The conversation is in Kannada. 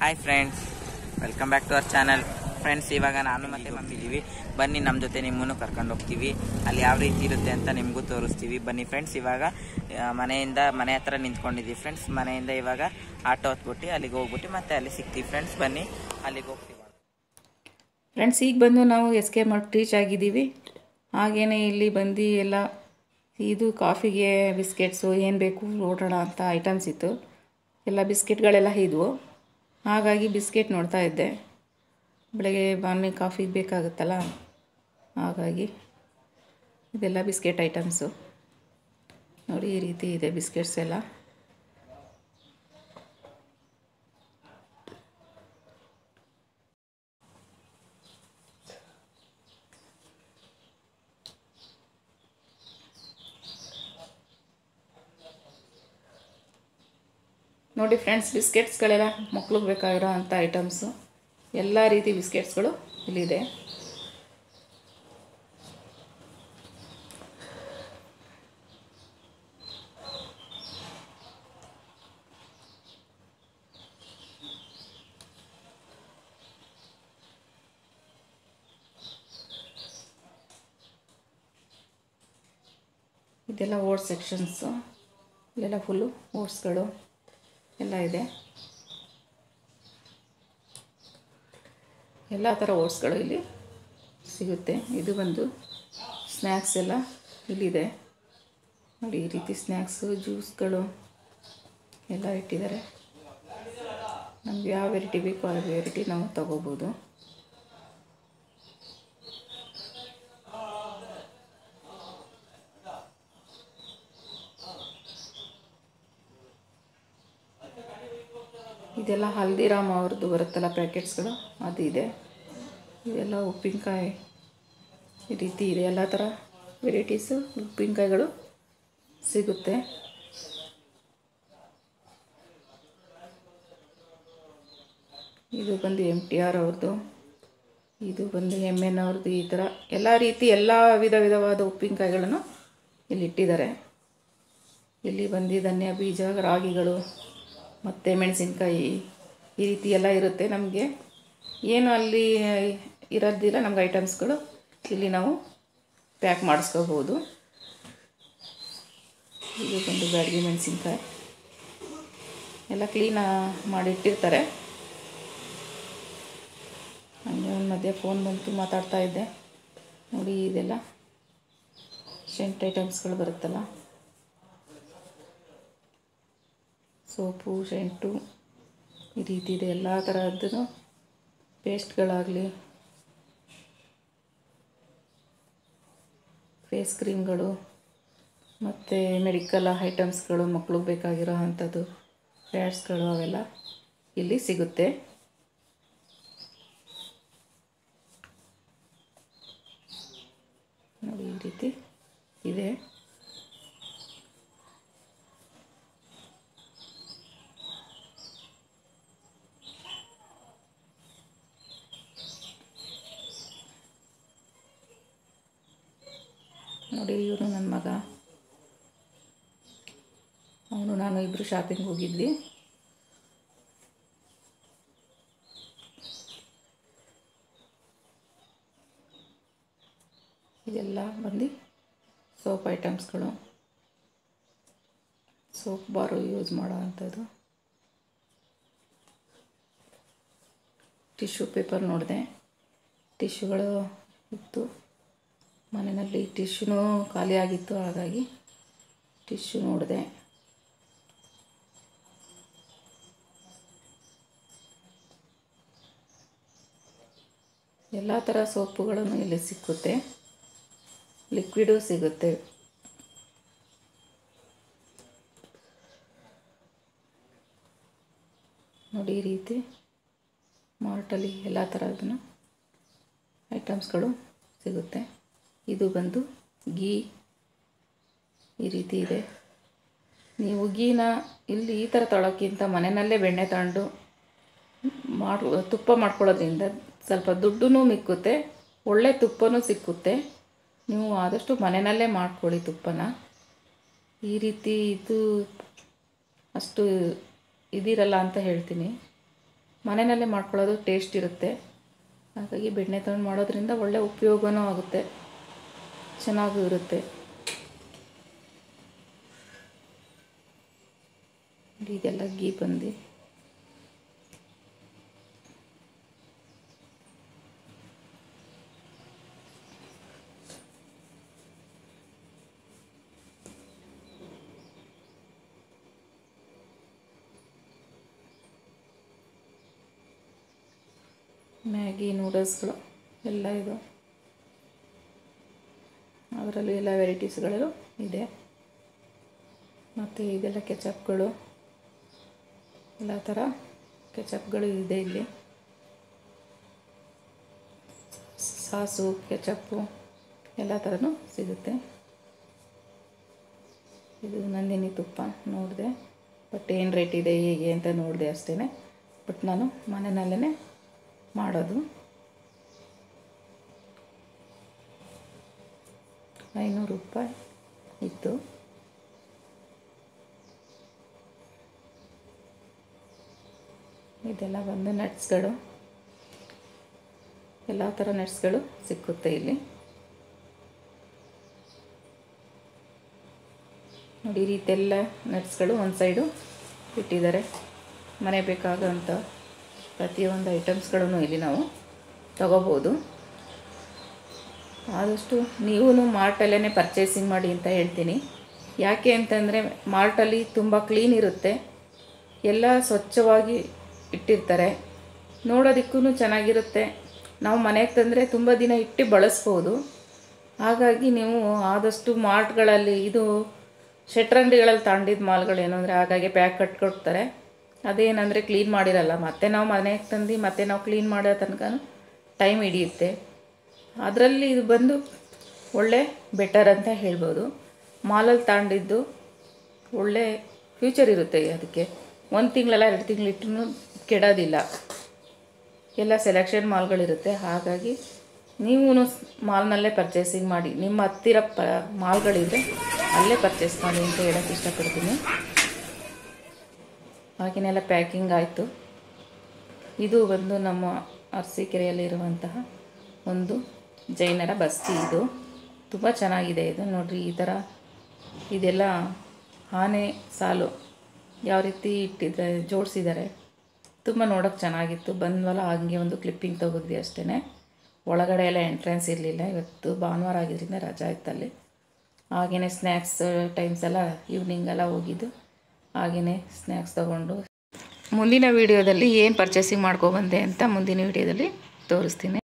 hi friends welcome back to our channel friends ಇವಾಗ ನಾನು ಮತ್ತೆ ಬಂದಿದ್ದೀವಿ ಬನ್ನಿ ನಮ್ಮ ಜೊತೆ ನಿಮ್ಮನ್ನು ಕರ್ಕೊಂಡು ಹೋಗ್ತೀವಿ ಅಲ್ಲಿ ಯಾವ ರೀತಿ ಇರುತ್ತೆ ಅಂತ ನಿಮಗೂ ತೋರಿಸ್ತೀವಿ ಬನ್ನಿ ಫ್ರೆಂಡ್ಸ್ ಇವಾಗ ಆ, ಮನೆಯಿಂದ ಮನೆ ಹತ್ರ ನಿಂತ್ಕೊಂಡಿದ್ದೀವಿ ಫ್ರೆಂಡ್ಸ್ ಮನೆಯಿಂದ ಇವಾಗ ಆಟೋ ಹತ್ಬಿಟ್ಟು ಅಲ್ಲಿಗೆ ಹೋಗ್ಬಿಟ್ಟು ಮತ್ತೆ ಅಲ್ಲಿ ಸಿಗ್ತೀವಿ ಫ್ರೆಂಡ್ಸ್ ಬನ್ನಿ ಅಲ್ಲಿಗೆ ಹೋಗ್ತೀವಿ ಫ್ರೆಂಡ್ಸ್ ಈಗ ಬಂದು ನಾವು ಎಸ್ ಕೆ ಮಾರ್ಟ್ ರೀಚ್ ಆಗಿದ್ದೀವಿ ಹಾಗೇನೆ ಇಲ್ಲಿ ಬಂದು ಎಲ್ಲ ಇದು ಕಾಫಿಗೆ ಬಿಸ್ಕೆಟ್ಸು ಏನು ಬೇಕು ಓಡೋಣ ಅಂತ ಐಟಮ್ಸ್ ಇತ್ತು ಎಲ್ಲ ಬಿಸ್ಕೆಟ್ಗಳೆಲ್ಲ ಇದ್ವು ಹಾಗಾಗಿ ಬಿಸ್ಕೆಟ್ ನೋಡ್ತಾ ಇದ್ದೆ ಬೆಳಗ್ಗೆ ಮಾರ್ನಿಂಗ್ ಕಾಫಿಗೆ ಬೇಕಾಗುತ್ತಲ್ಲ ಹಾಗಾಗಿ ಇದೆಲ್ಲ ಬಿಸ್ಕೆಟ್ ಐಟಮ್ಸು ನೋಡಿ ಈ ರೀತಿ ಇದೆ ಬಿಸ್ಕೆಟ್ಸ್ ಎಲ್ಲ ನೋಡಿ ಫ್ರೆಂಡ್ಸ್ ಬಿಸ್ಕೆಟ್ಸ್ಗಳೆಲ್ಲ ಮಕ್ಳಿಗೆ ಬೇಕಾಗಿರೋ ಅಂಥ ಐಟಮ್ಸು ಎಲ್ಲ ರೀತಿ ಬಿಸ್ಕೆಟ್ಸ್ಗಳು ಇಲ್ಲಿದೆ ಇದೆಲ್ಲ ಓಟ್ಸ್ ಸೆಕ್ಷನ್ಸು ಇಲ್ಲೆಲ್ಲ ಫುಲ್ಲು ಓಟ್ಸ್ಗಳು ಎಲ್ಲ ಇದೆ ಎಲ್ಲ ಥರ ಓಟ್ಸ್ಗಳು ಇಲ್ಲಿ ಸಿಗುತ್ತೆ ಇದು ಬಂದು ಸ್ನ್ಯಾಕ್ಸ್ ಎಲ್ಲ ಇಲ್ಲಿದೆ ನೋಡಿ ಈ ರೀತಿ ಸ್ನ್ಯಾಕ್ಸು ಜ್ಯೂಸ್ಗಳು ಎಲ್ಲ ಇಟ್ಟಿದ್ದಾರೆ ನಮ್ಗೆ ಯಾವ ವೆರೈಟಿ ಬೇಕೋ ಆ ವೆರೈಟಿ ನಾವು ತಗೋಬೋದು ಇದೆಲ್ಲ ಹಲ್ದಿರಾಮ್ ಅವ್ರದ್ದು ಬರುತ್ತಲ್ಲ ಪ್ಯಾಕೆಟ್ಸ್ಗಳು ಅದು ಇದೆ ಇದೆಲ್ಲ ಉಪ್ಪಿನಕಾಯಿ ಈ ರೀತಿ ಇದೆ ಎಲ್ಲ ಥರ ವೆರೈಟೀಸು ಉಪ್ಪಿನಕಾಯಿಗಳು ಸಿಗುತ್ತೆ ಇದು ಬಂದು ಎಮ್ ಟಿ ಆರ್ ಅವ್ರದ್ದು ಇದು ಬಂದು ಎಮ್ ಎನ್ ಅವ್ರದ್ದು ಈ ಥರ ಎಲ್ಲ ರೀತಿ ಎಲ್ಲ ವಿಧ ವಿಧವಾದ ಉಪ್ಪಿನಕಾಯಿಗಳನ್ನು ಇಲ್ಲಿ ಇಟ್ಟಿದ್ದಾರೆ ಇಲ್ಲಿ ಬಂದು ಧನ್ಯ ಬೀಜ ರಾಗಿಗಳು ಮತ್ತು ಮೆಣಸಿನ್ಕಾಯಿ ಈ ರೀತಿ ಎಲ್ಲ ಇರುತ್ತೆ ನಮಗೆ ಏನು ಅಲ್ಲಿ ಇರೋದಿಲ್ಲ ನಮ್ಗೆ ಐಟಮ್ಸ್ಗಳು ಇಲ್ಲಿ ನಾವು ಪ್ಯಾಕ್ ಮಾಡಿಸ್ಕೋಬೋದು ಇದು ಬಂದು ಬ್ಯಾಡಗಿ ಮೆಣಸಿನ್ಕಾಯಿ ಎಲ್ಲ ಕ್ಲೀನ ಮಾಡಿಟ್ಟಿರ್ತಾರೆ ಹಂಗೆ ಒಂದು ಮಧ್ಯೆ ಫೋನ್ ಬಂತು ಮಾತಾಡ್ತಾ ಇದ್ದೆ ನೋಡಿ ಇದೆಲ್ಲ ಶೆಂಟ್ ಐಟಮ್ಸ್ಗಳು ಬರುತ್ತಲ್ಲ ಸೋಪು ಶೆಂಟು ಈ ರೀತಿ ಇದೆ ಎಲ್ಲ ಥರದ್ದು ಪೇಸ್ಟ್ಗಳಾಗಲಿ ಫೇಸ್ ಕ್ರೀಮ್ಗಳು ಮತ್ತು ಮೆಡಿಕಲ್ ಐಟಮ್ಸ್ಗಳು ಮಕ್ಳಿಗೆ ಬೇಕಾಗಿರೋ ಅಂಥದ್ದು ಪ್ಯಾಡ್ಸ್ಗಳು ಅವೆಲ್ಲ ಇಲ್ಲಿ ಸಿಗುತ್ತೆ ನೋಡಿ ಈ ರೀತಿ ಇದೆ ನೋಡಿ ಇವನು ನನ್ನ ಮಗ ಅವನು ನಾನು ಇಬ್ಬರು ಶಾಪಿಂಗ್ ಹೋಗಿದ್ವಿ ಇದೆಲ್ಲ ಬಂದು ಸೋಪ್ ಐಟಮ್ಸ್ಗಳು ಸೋಪ್ ಬಾರು ಯೂಸ್ ಮಾಡೋ ಅಂಥದ್ದು ಟಿಶ್ಯೂ ಪೇಪರ್ ನೋಡಿದೆ ಟಿಶ್ಯೂಗಳು ಇತ್ತು ಮನೆಯಲ್ಲಿ ಟಿಶ್ಯೂನೂ ಖಾಲಿ ಆಗಿತ್ತು ಹಾಗಾಗಿ ಟಿಶ್ಯೂ ನೋಡಿದೆ ಎಲ್ಲ ಥರ ಸೋಪುಗಳನ್ನು ಇಲ್ಲಿ ಸಿಕ್ಕುತ್ತೆ ಲಿಕ್ವಿಡು ಸಿಗುತ್ತೆ ನೋಡಿ ಈ ರೀತಿ ಮಾರ್ಟಲ್ಲಿ ಎಲ್ಲ ಥರದನ್ನು ಐಟಮ್ಸ್ಗಳು ಸಿಗುತ್ತೆ ಇದು ಬಂದು ಗೀ ಈ ರೀತಿ ಇದೆ ನೀವು ಗೀನ ಇಲ್ಲಿ ಈ ಥರ ತೊಳೋಕ್ಕಿಂತ ಮನೆಯಲ್ಲೇ ಬೆಣ್ಣೆ ತಗೊಂಡು ಮಾಡಿ ತುಪ್ಪ ಮಾಡ್ಕೊಳ್ಳೋದ್ರಿಂದ ಸ್ವಲ್ಪ ದುಡ್ಡು ಮಿಕ್ಕುತ್ತೆ ಒಳ್ಳೆ ತುಪ್ಪನೂ ಸಿಕ್ಕುತ್ತೆ ನೀವು ಆದಷ್ಟು ಮನೆಯಲ್ಲೇ ಮಾಡ್ಕೊಳ್ಳಿ ತುಪ್ಪನ ಈ ರೀತಿ ಇದು ಅಷ್ಟು ಇದಿರಲ್ಲ ಅಂತ ಹೇಳ್ತೀನಿ ಮನೆಯಲ್ಲೇ ಮಾಡ್ಕೊಳ್ಳೋದು ಟೇಸ್ಟ್ ಇರುತ್ತೆ ಹಾಗಾಗಿ ಬೆಣ್ಣೆ ತೊಗೊಂಡು ಮಾಡೋದ್ರಿಂದ ಒಳ್ಳೆ ಉಪಯೋಗನೂ ಆಗುತ್ತೆ ಚೆನ್ನಾಗೂ ಇರುತ್ತೆ ಇದೆಲ್ಲ ಗೀ ಬಂದು ಮ್ಯಾಗಿ ನೂಡಲ್ಸ್ಗಳು ಎಲ್ಲ ಇದು ಅದರಲ್ಲಿ ಎಲ್ಲ ವೆರೈಟೀಸ್ಗಳು ಇದೆ ಮತ್ತು ಇದೆಲ್ಲ ಕೆಚಪ್ಗಳು ಎಲ್ಲ ಥರ ಕೆಚಪ್ಗಳು ಇದೆ ಇಲ್ಲಿ ಸಾಸು ಕೆಚಪ್ಪು ಎಲ್ಲ ಥರನೂ ಸಿಗುತ್ತೆ ಇದು ನಂದಿನಿ ತುಪ್ಪ ನೋಡಿದೆ ಬಟ್ ಏನು ರೇಟ್ ಇದೆ ಹೇಗೆ ಅಂತ ನೋಡಿದೆ ಅಷ್ಟೇ ಬಟ್ ನಾನು ಮನೆಯಲ್ಲೇ ಮಾಡೋದು ಐನೂರು ರೂಪಾಯಿ ಇತ್ತು ಇದೆಲ್ಲ ಬಂದು ನಟ್ಸ್ಗಳು ಎಲ್ಲ ಥರ ನಟ್ಸ್ಗಳು ಸಿಕ್ಕುತ್ತೆ ಇಲ್ಲಿ ನೋಡಿ ಈ ರೀತಿಯೆಲ್ಲ ನಟ್ಸ್ಗಳು ಒಂದು ಸೈಡು ಇಟ್ಟಿದ್ದಾರೆ ಮನೆ ಬೇಕಾಗೋಂಥ ಪ್ರತಿಯೊಂದು ಐಟಮ್ಸ್ಗಳನ್ನು ಇಲ್ಲಿ ನಾವು ತಗೋಬೋದು ಆದಷ್ಟು ನೀವು ಮಾರ್ಟಲ್ಲೇ ಪರ್ಚೇಸಿಂಗ್ ಮಾಡಿ ಅಂತ ಹೇಳ್ತೀನಿ ಯಾಕೆ ಅಂತಂದರೆ ಮಾರ್ಟಲ್ಲಿ ತುಂಬ ಕ್ಲೀನ್ ಇರುತ್ತೆ ಎಲ್ಲ ಸ್ವಚ್ಛವಾಗಿ ಇಟ್ಟಿರ್ತಾರೆ ನೋಡೋದಕ್ಕೂ ಚೆನ್ನಾಗಿರುತ್ತೆ ನಾವು ಮನೆಗೆ ತಂದರೆ ತುಂಬ ದಿನ ಇಟ್ಟು ಬಳಸ್ಬೋದು ಹಾಗಾಗಿ ನೀವು ಆದಷ್ಟು ಮಾರ್ಟ್ಗಳಲ್ಲಿ ಇದು ಶೆಟ್ರಂಗಡಿಗಳಲ್ಲಿ ತಾಂಡಿದ ಮಾಲ್ಗಳೇನು ಅಂದರೆ ಹಾಗಾಗಿ ಪ್ಯಾಕ್ ಕಟ್ಕೊಡ್ತಾರೆ ಅದೇನಂದರೆ ಕ್ಲೀನ್ ಮಾಡಿರಲ್ಲ ಮತ್ತೆ ನಾವು ಮನೆಗೆ ತಂದು ಮತ್ತೆ ನಾವು ಕ್ಲೀನ್ ಮಾಡೋ ತನಕ ಟೈಮ್ ಹಿಡಿಯುತ್ತೆ ಅದರಲ್ಲಿ ಇದು ಬಂದು ಒಳ್ಳೆ ಬೆಟರ್ ಅಂತ ಹೇಳ್ಬೋದು ಮಾಲಲ್ಲಿ ತಾಂಡಿದ್ದು ಒಳ್ಳೆ ಫ್ಯೂಚರ್ ಇರುತ್ತೆ ಅದಕ್ಕೆ ಒಂದು ತಿಂಗಳಲ್ಲ ಎರಡು ತಿಂಗಳು ಇಟ್ಟರು ಕೆಡೋದಿಲ್ಲ ಎಲ್ಲ ಸೆಲೆಕ್ಷನ್ ಮಾಲ್ಗಳಿರುತ್ತೆ ಹಾಗಾಗಿ ನೀವು ಮಾಲ್ನಲ್ಲೇ ಪರ್ಚೇಸಿಂಗ್ ಮಾಡಿ ನಿಮ್ಮ ಹತ್ತಿರ ಪ ಮಾಲ್ಗಳಿದ್ರೆ ಅಲ್ಲೇ ಪರ್ಚೇಸ್ ಮಾಡಿ ಅಂತ ಹೇಳೋಕ್ಕೆ ಇಷ್ಟಪಡ್ತೀನಿ ಹಾಗೆಯೆಲ್ಲ ಪ್ಯಾಕಿಂಗ್ ಆಯಿತು ಇದು ಬಂದು ನಮ್ಮ ಅರಸೀಕೆರೆಯಲ್ಲಿರುವಂತಹ ಒಂದು ಜೈನರ ಬಸ್ತಿ ಇದು ತುಂಬ ಚೆನ್ನಾಗಿದೆ ಇದು ನೋಡಿರಿ ಈ ಥರ ಇದೆಲ್ಲ ಆನೆ ಸಾಲು ಯಾವ ರೀತಿ ಇಟ್ಟಿದ್ದಾರೆ ಜೋಡಿಸಿದ್ದಾರೆ ತುಂಬ ನೋಡೋಕ್ಕೆ ಚೆನ್ನಾಗಿತ್ತು ಬಂದ್ವಲ್ಲ ಹಾಗೆ ಒಂದು ಕ್ಲಿಪ್ಪಿಂಗ್ ತೆಗೆದ್ವಿ ಅಷ್ಟೇ ಒಳಗಡೆ ಎಲ್ಲ ಎಂಟ್ರೆನ್ಸ್ ಇರಲಿಲ್ಲ ಇವತ್ತು ಭಾನುವಾರ ಆಗಿದ್ದರಿಂದ ರಜಾ ಇತ್ತಲ್ಲಿ ಹಾಗೆಯೇ ಸ್ನ್ಯಾಕ್ಸ್ ಟೈಮ್ಸ್ ಎಲ್ಲ ಈವ್ನಿಂಗ್ ಎಲ್ಲ ಹೋಗಿದ್ದು ಹಾಗೆಯೇ ಸ್ನ್ಯಾಕ್ಸ್ ತೊಗೊಂಡು ಮುಂದಿನ ವೀಡಿಯೋದಲ್ಲಿ ಏನು ಪರ್ಚೇಸಿಂಗ್ ಮಾಡ್ಕೊಬಂದೆ ಅಂತ ಮುಂದಿನ ವೀಡಿಯೋದಲ್ಲಿ ತೋರಿಸ್ತೀನಿ